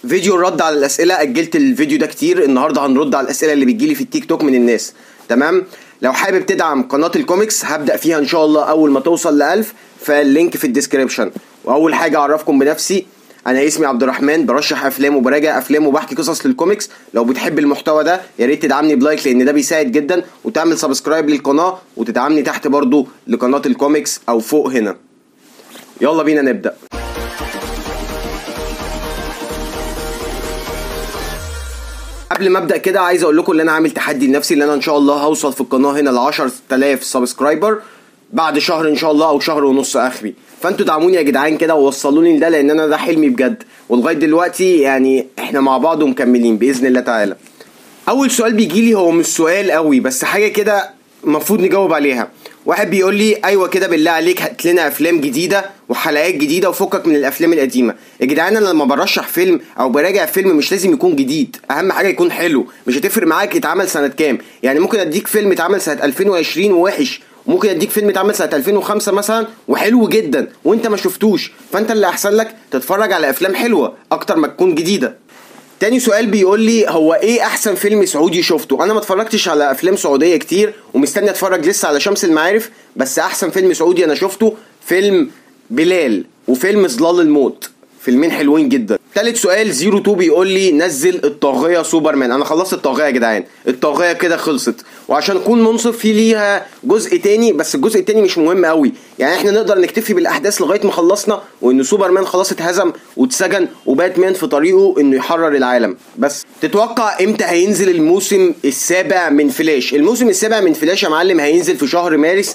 فيديو الرد على الاسئله اجلت الفيديو ده كتير النهارده هنرد على الاسئله اللي بتجيلي في التيك توك من الناس تمام لو حابب تدعم قناه الكوميكس هبدا فيها ان شاء الله اول ما توصل ل 1000 فاللينك في الديسكريبشن واول حاجه اعرفكم بنفسي انا اسمي عبد الرحمن برشح افلام وبراجع افلام وبحكي قصص للكوميكس لو بتحب المحتوى ده يا ريت تدعمني بلايك لان ده بيساعد جدا وتعمل سبسكرايب للقناه وتدعمني تحت برضو لقناه الكوميكس او فوق هنا يلا بينا نبدا قبل ما ابدا كده عايز اقول لكم ان انا عامل تحدي لنفسي ان انا ان شاء الله هوصل في القناه هنا ل 10000 سبسكرايبر بعد شهر ان شاء الله او شهر ونص اخري فانتوا دعموني يا جدعان كده ووصلوني لده لان انا ده حلمي بجد ولغايه دلوقتي يعني احنا مع بعض ومكملين باذن الله تعالى اول سؤال بيجي لي هو مش سؤال قوي بس حاجه كده المفروض نجاوب عليها واحد بيقول لي ايوه كده بالله عليك هات لنا افلام جديده وحلقات جديده وفكك من الافلام القديمه يا جدعان انا لما برشح فيلم او براجع فيلم مش لازم يكون جديد اهم حاجه يكون حلو مش هتفرق معاك اتعمل سنه كام يعني ممكن اديك فيلم اتعمل سنه 2020 ووحش وممكن اديك فيلم اتعمل سنه 2005 مثلا وحلو جدا وانت ما شفتوش فانت اللي احسن لك تتفرج على افلام حلوه اكتر ما تكون جديده تاني سؤال بيقول لي هو ايه احسن فيلم سعودي شفته انا ما اتفرجتش على افلام سعوديه كتير ومستني اتفرج لسه على شمس المعارف بس احسن فيلم سعودي انا شفته فيلم بلال وفيلم ظلال الموت فيلمين حلوين جدا تالت سؤال زيرو تو بيقول لي نزل الطاغية سوبرمان انا خلصت الطاغية يا جدعان الطاغية كده خلصت وعشان اكون منصف في ليها جزء تاني بس الجزء التاني مش مهم قوي يعني احنا نقدر نكتفي بالاحداث لغاية ما خلصنا وان سوبرمان خلاص اتهزم واتسجن وباتمان في طريقه انه يحرر العالم بس تتوقع امتى هينزل الموسم السابع من فلاش الموسم السابع من فلاش يا معلم هينزل في شهر مارس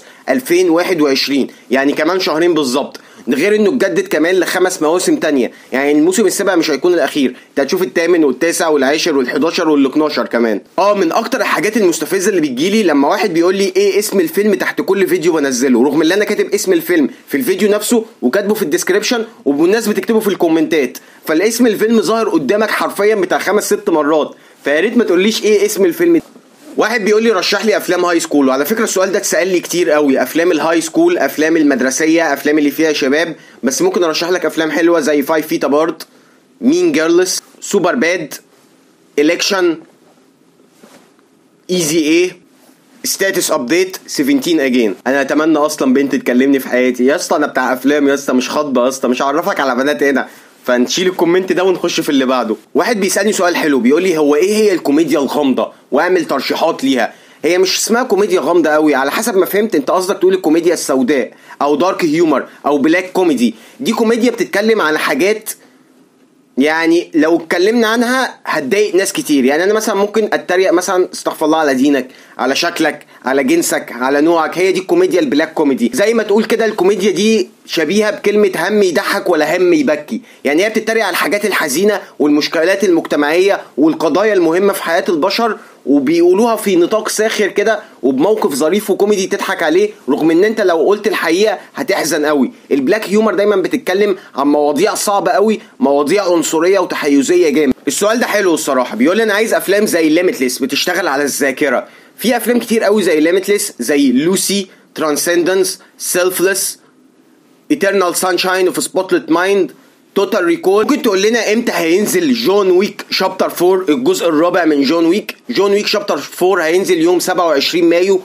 2021 يعني كمان شهرين بالظبط غير انه اتجدد كمان لخمس مواسم تانية يعني الموسم السابع مش هيكون الاخير انت هتشوف الثامن والتاسع والعاشر وال11 وال12 كمان اه من اكتر الحاجات المستفزه اللي بتجيلي لما واحد بيقول لي ايه اسم الفيلم تحت كل فيديو بنزله رغم ان انا كاتب اسم الفيلم في الفيديو نفسه وكاتبه في الديسكريبشن والناس بتكتبه في الكومنتات فالاسم الفيلم ظاهر قدامك حرفيا بتاع خمس ست مرات فيا ريت ما تقوليش ايه اسم الفيلم واحد بيقول لي رشح لي افلام هاي سكول وعلى فكره السؤال ده اتسال لي كتير قوي افلام الهاي سكول افلام المدرسيه افلام اللي فيها شباب بس ممكن ارشح لك افلام حلوه زي 5 فيت ابارت مين جيرلس سوبر باد الكشن ايزي ايه ستاتس ابديت 17 اجين انا اتمنى اصلا بنت تكلمني في حياتي يا اسطى انا بتاع افلام يا اسطى مش خطبه يا اسطى مش هعرفك على بنات هنا فنشيل الكومنت ده ونخش في اللي بعده واحد بيسالني سؤال حلو بيقول لي هو ايه هي الكوميديا الغامضه واعمل ترشيحات ليها هي مش اسمها كوميديا غامضه قوي على حسب ما فهمت انت قصدك تقول الكوميديا السوداء او دارك هيومر او بلاك كوميدي دي كوميديا بتتكلم عن حاجات يعني لو اتكلمنا عنها هتضايق ناس كتير يعني انا مثلا ممكن اتريق مثلا استغفر الله على دينك على شكلك على جنسك على نوعك هي دي الكوميديا البلاك كوميدي زي ما تقول كده الكوميديا دي شبيهه بكلمه هم يضحك ولا هم يبكي يعني هي بتتريق على الحاجات الحزينه والمشكلات المجتمعيه والقضايا المهمه في حياه البشر وبيقولوها في نطاق ساخر كده وبموقف ظريف وكوميدي تضحك عليه رغم ان انت لو قلت الحقيقه هتحزن قوي البلاك هيومر دايما بتتكلم عن مواضيع صعبه قوي مواضيع عنصريه وتحيزيه جامد السؤال ده حلو الصراحه بيقول لي انا عايز افلام زي ليميتلس بتشتغل على الذاكره في افلام كتير قوي زي ليميتلس زي لوسي ترانسندنس سيلفلس Eternal Sunshine of Spotlight Mind توتال ريكول ممكن تقول لنا امتى هينزل جون ويك شابتر 4 الجزء الرابع من جون ويك جون ويك شابتر 4 هينزل يوم 27 مايو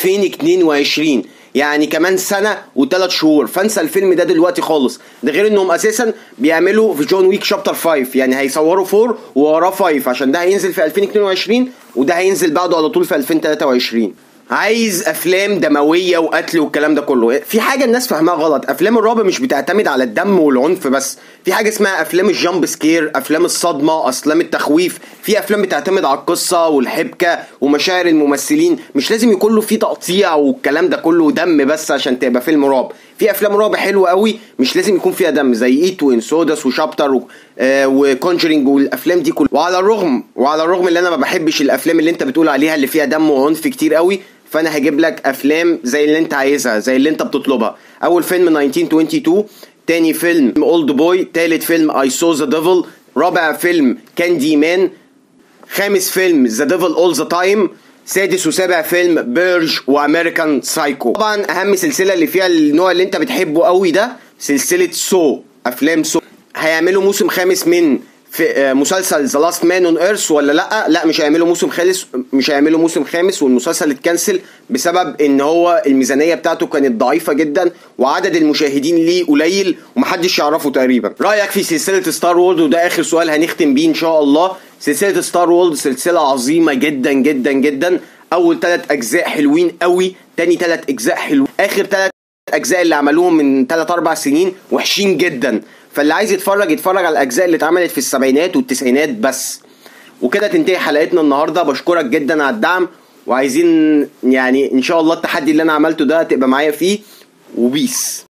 2022 يعني كمان سنة وثلاث شهور فانسى الفيلم ده دلوقتي خالص ده غير انهم اساسا بيعملوا في جون ويك شابتر 5 يعني هيصوروا 4 ووراه 5 عشان ده هينزل في 2022 وده هينزل بعده على طول في 2023 عايز افلام دمويه وقتل والكلام ده كله في حاجه الناس فاهمها غلط افلام الرعب مش بتعتمد على الدم والعنف بس في حاجه اسمها افلام الجامب سكير افلام الصدمه افلام التخويف في افلام بتعتمد على القصه والحبكه ومشاعر الممثلين مش لازم يكون له فيه تقطيع والكلام ده كله دم بس عشان تبقى فيلم رعب في افلام رعب حلوه قوي مش لازم يكون فيها دم زي ايت وين سوداس وشابتر و... آه وكونجرينج والافلام دي كلها وعلى الرغم وعلى الرغم ان انا ما بحبش الافلام اللي انت بتقول عليها اللي فيها دم وعنف كتير قوي فانا هجيب لك افلام زي اللي انت عايزها زي اللي انت بتطلبها اول فيلم 1922 تاني فيلم اولد بوي تالت فيلم اي سو ذا ديفل رابع فيلم كاندي مان خامس فيلم ذا ديفل اول ذا تايم سادس وسابع فيلم بيرج وامريكان سايكو طبعا اهم سلسله اللي فيها النوع اللي انت بتحبه قوي ده سلسله سو افلام سو هيعملوا موسم خامس من في آه، مسلسل ذا لاست مان اون ايرث ولا لا لا مش هيعملوا موسم خامس مش هيعملوا موسم خامس والمسلسل اتكنسل بسبب ان هو الميزانيه بتاعته كانت ضعيفه جدا وعدد المشاهدين ليه قليل ومحدش يعرفه تقريبا رايك في سلسله ستار وورد وده اخر سؤال هنختم بيه ان شاء الله سلسله ستار وورد سلسله عظيمه جدا جدا جدا اول ثلاث اجزاء حلوين قوي تاني ثلاث اجزاء حلو اخر ثلاث اجزاء اللي عملوهم من 3 4 سنين وحشين جدا فاللي عايز يتفرج يتفرج على الاجزاء اللي اتعملت في السبعينات والتسعينات بس وكده تنتهي حلقتنا النهارده بشكرك جدا على الدعم وعايزين يعني ان شاء الله التحدي اللي انا عملته ده تبقى معايا فيه وبيس